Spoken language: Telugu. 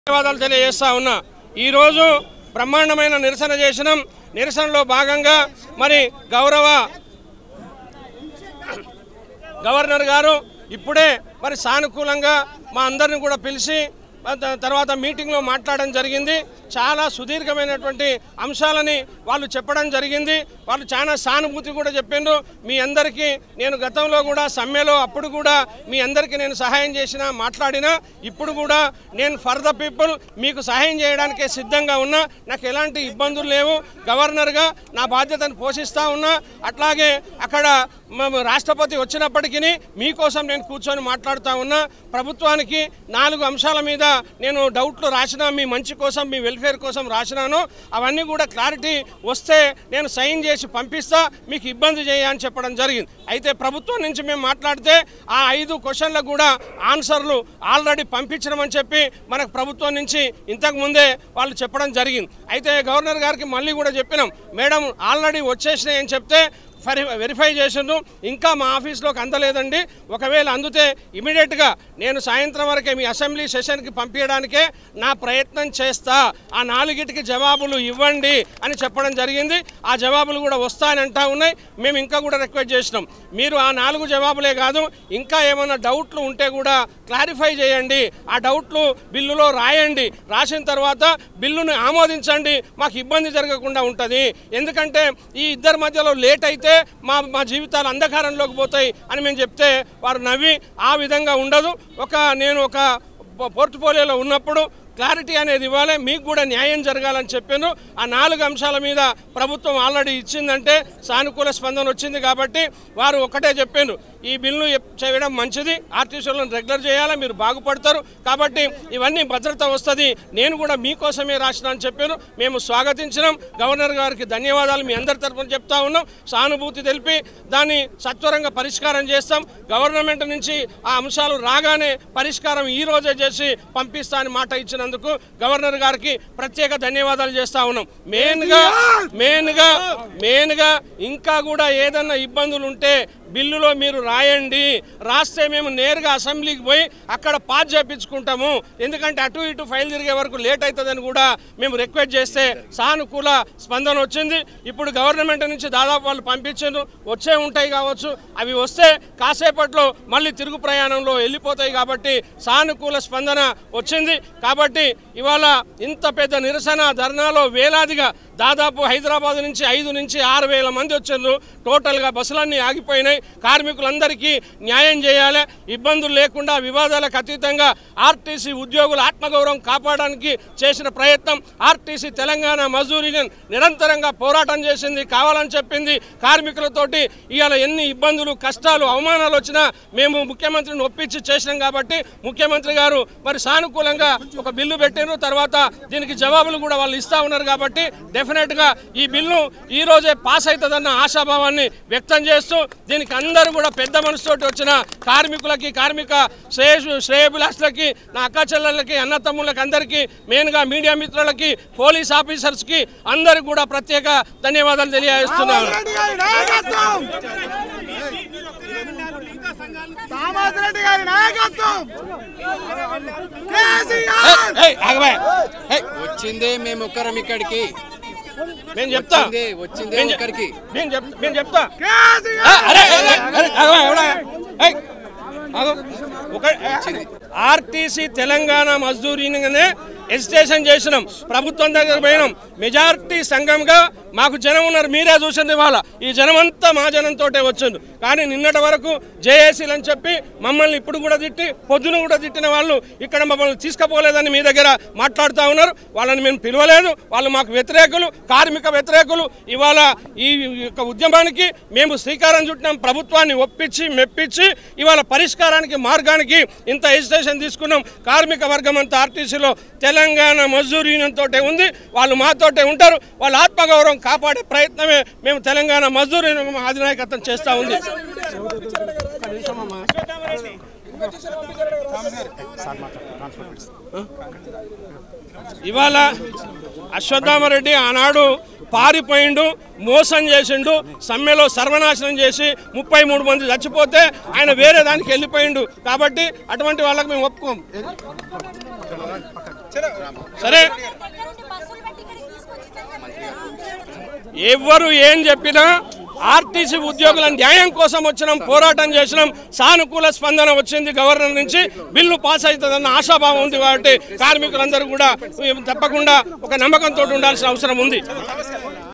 ధన్యవాదాలు తెలియజేస్తా ఉన్నా ఈరోజు బ్రహ్మాండమైన నిరసన చేసినాం నిరసనలో భాగంగా మరి గౌరవ గవర్నర్ గారు ఇప్పుడే మరి సానుకూలంగా మా అందరిని కూడా పిలిచి ఆ త- తర్వాత మీటింగ్లో మాట్లాడడం జరిగింది చాలా సుదీర్ఘమైనటువంటి అంశాలని వాళ్ళు చెప్పడం జరిగింది వాళ్ళు చాలా సానుభూతి కూడా చెప్పిండ్రు మీ అందరికీ నేను గతంలో కూడా సమ్మెలో అప్పుడు కూడా మీ అందరికీ నేను సహాయం చేసిన మాట్లాడినా ఇప్పుడు కూడా నేను ఫర్ ద పీపుల్ మీకు సహాయం చేయడానికే సిద్ధంగా ఉన్నా నాకు ఎలాంటి ఇబ్బందులు లేవు గవర్నర్గా నా బాధ్యతను పోషిస్తా ఉన్నా అట్లాగే అక్కడ మ- రాష్ట్రపతి వచ్చినప్పటికీ మీకోసం నేను కూర్చొని మాట్లాడుతూ ఉన్నా ప్రభుత్వానికి నాలుగు అంశాల మీద నేను డౌట్లు రాసిన మీ మంచి కోసం మీ వెల్ఫేర్ కోసం రాసినాను అవన్నీ కూడా క్లారిటీ వస్తే నేను సైన్ చేసి పంపిస్తా మీకు ఇబ్బంది చేయ అని చెప్పడం జరిగింది అయితే ప్రభుత్వం నుంచి మేము మాట్లాడితే ఆ ఐదు క్వశ్చన్లకు కూడా ఆన్సర్లు ఆల్రెడీ పంపించడమని చెప్పి మనకు ప్రభుత్వం నుంచి ఇంతకు ముందే వాళ్ళు చెప్పడం జరిగింది అయితే గవర్నర్ గారికి మళ్ళీ కూడా చెప్పినాం మేడం ఆల్రెడీ వచ్చేసినాయి అని చెప్తే వెరి వెరిఫై చేసిండ్రు ఇంకా మా ఆఫీస్లోకి అందలేదండి ఒకవేళ అందితే ఇమీడియట్గా నేను సాయంత్రం వరకే మీ అసెంబ్లీ సెషన్కి పంపించడానికే నా ప్రయత్నం చేస్తా ఆ నాలుగిటికి జవాబులు ఇవ్వండి అని చెప్పడం జరిగింది ఆ జవాబులు కూడా వస్తాయని అంటా ఉన్నాయి మేము ఇంకా కూడా రిక్వెస్ట్ చేసినాం మీరు ఆ నాలుగు జవాబులే కాదు ఇంకా ఏమైనా డౌట్లు ఉంటే కూడా క్లారిఫై చేయండి ఆ డౌట్లు బిల్లులో రాయండి రాసిన తర్వాత బిల్లును ఆమోదించండి మాకు ఇబ్బంది జరగకుండా ఉంటుంది ఎందుకంటే ఈ ఇద్దరి మధ్యలో లేట్ అయితే మా మా జీవితాలు అంధకారంలోకి పోతాయి అని మేము చెప్తే వారు నవ్వి ఆ విధంగా ఉండదు ఒక నేను ఒక పో- పోర్ట్ఫోలియోలో ఉన్నప్పుడు క్లారిటీ అనేది ఇవ్వాలి మీకు కూడా న్యాయం జరగాలని చెప్పాను ఆ నాలుగు అంశాల మీద ప్రభుత్వం ఆల్రెడీ ఇచ్చిందంటే సానుకూల స్పందన వచ్చింది కాబట్టి వారు ఒకటే చెప్పాను ఈ బిల్లు ఎప్- చేయడం మంచిది ఆర్టీసీలను రెగ్యులర్ చేయాలి మీరు బాగుపడతారు కాబట్టి ఇవన్నీ భద్రత వస్తుంది నేను కూడా మీకోసమే రాసిన అని చెప్పాను మేము స్వాగతించినాం గవర్నర్ గారికి ధన్యవాదాలు మీ అందరి తరఫున చెప్తా ఉన్నాం సానుభూతి తెలిపి దాన్ని సత్వరంగా పరిష్కారం చేస్తాం గవర్నమెంట్ నుంచి ఆ అంశాలు రాగానే పరిష్కారం ఈ రోజే చేసి పంపిస్తా అని మాట ఇచ్చినందుకు గవర్నర్ గారికి ప్రత్యేక ధన్యవాదాలు చేస్తా ఉన్నాం మెయిన్గా మెయిన్గా మెయిన్గా ఇంకా కూడా ఏదన్నా ఇబ్బందులు ఉంటే బిల్లులో మీరు రాయండి రాస్తే మేము నేరుగా అసెంబ్లీకి పోయి అక్కడ పాస్ చేపించుకుంటాము ఎందుకంటే అటు ఇటు ఫైల్ తిరిగే వరకు లేట్ అవుతుందని కూడా మేము రిక్వెస్ట్ చేస్తే సానుకూల స్పందన వచ్చింది ఇప్పుడు గవర్నమెంట్ నుంచి దాదాపు వాళ్ళు పంపించారు వచ్చే ఉంటాయి కావచ్చు అవి వస్తే కాసేపట్లో మళ్ళీ తిరుగు ప్రయాణంలో వెళ్ళిపోతాయి కాబట్టి సానుకూల స్పందన వచ్చింది కాబట్టి ఇవాళ ఇంత పెద్ద నిరసన ధర్నాలో వేలాదిగా దాదాపు హైదరాబాద్ నుంచి ఐదు నుంచి ఆరు వేల మంది వచ్చారు టోటల్గా బస్సులన్నీ ఆగిపోయినాయి కార్మికులందరికీ న్యాయం చేయాలి ఇబ్బందులు లేకుండా వివాదాలకు అతీతంగా ఆర్టీసీ ఉద్యోగుల ఆత్మగౌరవం కాపాడడానికి చేసిన ప్రయత్నం ఆర్టీసీ తెలంగాణ మజూర్ యూనియన్ నిరంతరంగా పోరాటం చేసింది కావాలని చెప్పింది కార్మికులతోటి ఇవాళ ఎన్ని ఇబ్బందులు కష్టాలు అవమానాలు వచ్చినా మేము ముఖ్యమంత్రిని ఒప్పించి చేసినాం కాబట్టి ముఖ్యమంత్రి గారు మరి సానుకూలంగా ఒక బిల్లు పెట్టారు తర్వాత దీనికి జవాబులు కూడా వాళ్ళు ఇస్తా ఉన్నారు కాబట్టి డెఫినెట్గా ఈ బిల్లు ఈ రోజే పాస్ అవుతుందన్న ఆశాభావాన్ని వ్యక్తం చేస్తూ దీనికి అందరూ కూడా పెద్ద మనసుతోటి వచ్చిన కార్మికులకి కార్మిక శ్రేయు శ్రేయభిలాషులకి నా అక్క చెల్లెళ్ళకి అన్న తమ్ముళ్ళకి అందరికీ మెయిన్గా మీడియా మిత్రులకి పోలీస్ ఆఫీసర్స్కి అందరికి కూడా ప్రత్యేక ధన్యవాదాలు తెలియజేస్తున్నాను రెడ్డి గారి నాయకత్వం తామాస్ రెడ్డి గారి నాయకత్వం కేసీఆర్ ఏయ్, ఆగవే. ఏయ్, వచ్చిందే మేము ఒక్కరం ఇక్కడికి నేను చెప్తా వచ్చిందే వచ్చిందే నేను చెప్- ఒక్కరికి నేను చెప్- నేను చెప్తా ఆ, కేసీఆర్ అరే అరే, అరే, ఆగవా, ఎవడా? ఏయ్, ఆగు. ఒక ఆర్టీసీ తెలంగాణ మజ్దూర్ యూనియన్నే ఎజిటేషన్ చేసినాం ప్రభుత్వం దగ్గర పోయినాం మెజారిటీ సంఘంగా మాకు జనం ఉన్నారు మీరే చూసింది ఇవాళ ఈ జనం అంతా మా జనంతో వచ్చింది కానీ నిన్నటి వరకు జేఏసీలు అని చెప్పి మమ్మల్ని ఇప్పుడు కూడా తిట్టి పొద్దున కూడా తిట్టిన వాళ్ళు ఇక్కడ మమ్మల్ని తీసుకుపోలేదని మీ దగ్గర మాట్లాడుతూ ఉన్నారు వాళ్ళని మేము పిలవలేదు వాళ్ళు మాకు వ్యతిరేకులు కార్మిక వ్యతిరేకులు ఇవాళ ఈ యొక్క ఉద్యమానికి మేము శ్రీకారం చుట్టినాం ప్రభుత్వాన్ని ఒప్పించి మెప్పించి ఇవాళ పరిష్కారానికి మార్గానికి ఇంత ఎజిటేషన్ తీసుకున్నాం కార్మిక వర్గం అంతా ఆర్టీసీలో తెలంగాణ మజ్దూర్ యూనియన్ తోటే ఉంది వాళ్ళు మాతోటే ఉంటారు వాళ్ళ ఆత్మగౌరవం కాపాడే ప్రయత్నమే మేము తెలంగాణ మజ్దూర్ యూనియన్ అధినాయకత్వం చేస్తూ ఉంది ఇవాళ అశ్వత్థామరెడ్డి ఆనాడు పారిపోయిండు మోసం చేసిండు సమ్మెలో సర్వనాశనం చేసి ముప్పై మూడు మంది చచ్చిపోతే ఆయన వేరే దానికి వెళ్ళిపోయిండు కాబట్టి అటువంటి వాళ్ళకి మేము ఒప్పుకోం సరే ఎవ్వరు ఏం చెప్పినా ఆర్టీసీ ఉద్యోగుల న్యాయం కోసం వచ్చినాం పోరాటం చేసినాం సానుకూల స్పందన వచ్చింది గవర్నర్ నుంచి బిల్లు పాస్ అవుతుందన్న ఆశాభావం ఉంది కాబట్టి కార్మికులందరూ కూడా తప్పకుండా ఒక నమ్మకంతో ఉండాల్సిన అవసరం ఉంది